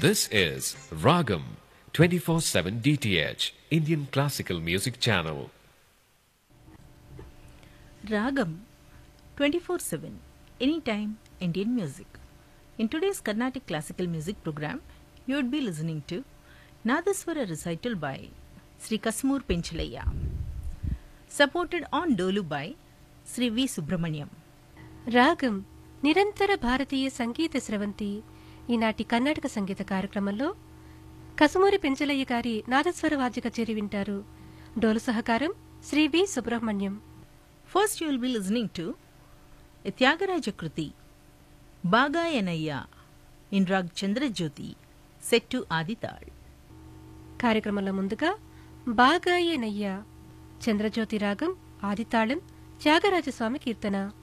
This is Ragam 24/7 DTH Indian Classical Music Channel. Ragam 24 7, anytime Indian music. In today's Carnatic classical music program, you would be listening to Nadaswara recital by Sri Kasmur Penchalaya, supported on Dolu by Sri V. Subramaniam. రాగం నిరంతర భారతీయ సంగీత స్రవంతి ఈనాటి కర్ణాటక సంగీత కార్యక్రమంలో కసుమూరి పెంచలయ్య గారి నాదస్వర వాద్య కచేరి వింటారు డోలు సహకారం శ్రీ వి Subrahmanyam First, you will be listening to a Tyagaraja Kruti, Bagayanaya, in Rag Chandrajyoti, set to Adital. కార్యక్రమంలో ముందుగా బాగాయే నయ్య చంద్రజ్యోతి రాగం ఆదితాళం త్యాగరాజస్వామి కీర్తన